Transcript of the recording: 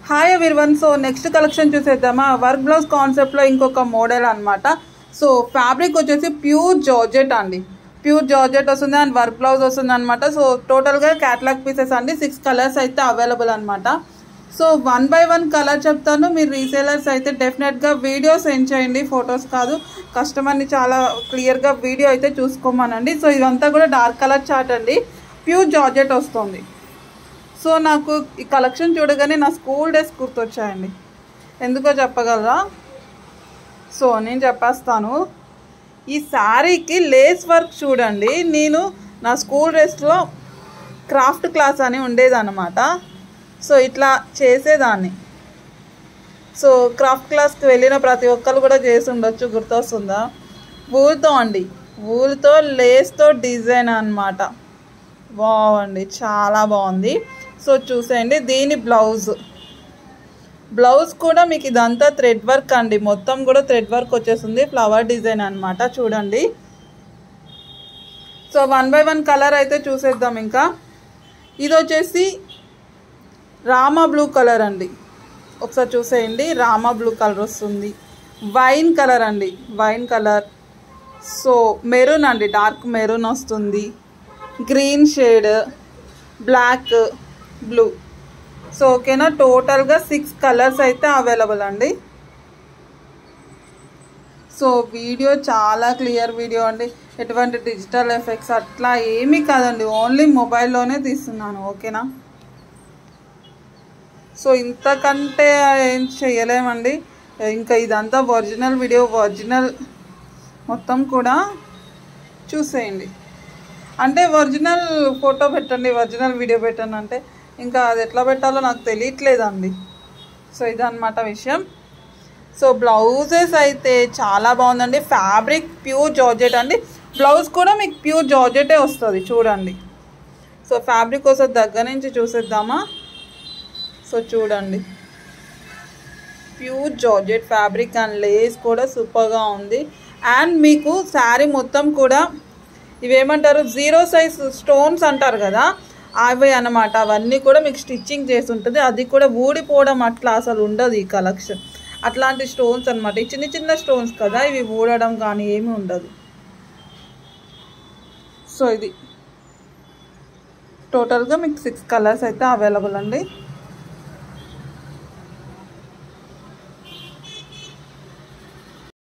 hi everyone so next collection చూసేద్దామా work blouse కాన్సెప్ట్లో ఇంకొక మోడల్ అన్నమాట సో ఫ్యాబ్రిక్ వచ్చేసి ప్యూర్ జార్జెట్ అండి ప్యూర్ జార్జెట్ వస్తుంది అండ్ వర్క్ బ్లౌజ్ వస్తుంది అనమాట సో టోటల్గా క్యాటలాగ్ పీసెస్ అండి సిక్స్ కలర్స్ అయితే అవైలబుల్ అనమాట so one by one colour చెప్తాను మీరు రీసేలర్స్ అయితే డెఫినెట్గా వీడియో సెండ్ చేయండి ఫొటోస్ కాదు కస్టమర్ని చాలా క్లియర్గా వీడియో అయితే చూసుకోమనండి సో ఇదంతా కూడా డార్క్ కలర్ చార్ట్ అండి ప్యూర్ జార్జెట్ వస్తుంది సో నాకు ఈ కలెక్షన్ చూడగానే నా స్కూల్ డేస్ గుర్తొచ్చాయండి ఎందుకో చెప్పగలరా సో నేను చెప్పేస్తాను ఈ శారీకి లేస్ వర్క్ చూడండి నేను నా స్కూల్ డ్రెస్లో క్రాఫ్ట్ క్లాస్ అని ఉండేదన్నమాట సో ఇట్లా చేసేదాన్ని సో క్రాఫ్ట్ క్లాస్కి వెళ్ళిన ప్రతి ఒక్కరు కూడా చేసి ఉండొచ్చు గుర్తొస్తుందా వూల్తో అండి వూల్తో లేస్తో డిజైన్ అన్నమాట బాగుంది చాలా బాగుంది సో చూసేయండి దీని బ్లౌజ్ బ్లౌజ్ కూడా మీకు ఇదంతా థ్రెడ్ వర్క్ అండి మొత్తం కూడా థ్రెడ్ వర్క్ వచ్చేస్తుంది ఫ్లవర్ డిజైన్ అన్నమాట చూడండి so one by one colour అయితే చూసేద్దాం ఇంకా ఇది వచ్చేసి రామా బ్లూ కలర్ అండి ఒకసారి చూసేయండి రామా బ్లూ కలర్ వస్తుంది వైన్ కలర్ అండి వైన్ కలర్ సో మెరూన్ అండి డార్క్ మెరూన్ వస్తుంది green shade black blue so ఓకేనా టోటల్గా సిక్స్ కలర్స్ అయితే అవైలబుల్ అండి సో వీడియో చాలా క్లియర్ వీడియో అండి ఎటువంటి డిజిటల్ ఎఫెక్ట్స్ అట్లా ఏమీ కాదండి ఓన్లీ మొబైల్లోనే తీస్తున్నాను ఓకేనా సో ఇంతకంటే ఏం చేయలేమండి ఇంకా ఇదంతా ఒరిజినల్ వీడియో ఒరిజినల్ మొత్తం కూడా చూసేయండి అంటే ఒరిజినల్ ఫోటో పెట్టండి ఒరిజినల్ వీడియో పెట్టండి అంటే ఇంకా అది ఎట్లా పెట్టాలో నాకు తెలియట్లేదండి సో ఇదన్నమాట విషయం సో బ్లౌజెస్ అయితే చాలా బాగుందండి ఫ్యాబ్రిక్ ప్యూర్ జార్జెట్ అండి బ్లౌజ్ కూడా మీకు ప్యూర్ జార్జెటే వస్తుంది చూడండి సో ఫ్యాబ్రిక్ కోసం దగ్గర నుంచి చూసేద్దామా సో చూడండి pure georgette fabric and lace కూడా సూపర్గా ఉంది అండ్ మీకు శారీ మొత్తం కూడా ఇవేమంటారు జీరో సైజ్ స్టోన్స్ అంటారు కదా అవి అన్నమాట అవన్నీ కూడా మీకు స్టిచ్చింగ్ చేసి ఉంటుంది అది కూడా ఊడిపోవడం అట్లా అసలు ఉండదు ఈ కలెక్షన్ అట్లాంటి స్టోన్స్ అనమాట ఈ చిన్న చిన్న స్టోన్స్ కదా ఇవి ఊడడం కానీ ఏమీ ఉండదు సో ఇది టోటల్గా మీకు సిక్స్ కలర్స్ అయితే అవైలబుల్ అండి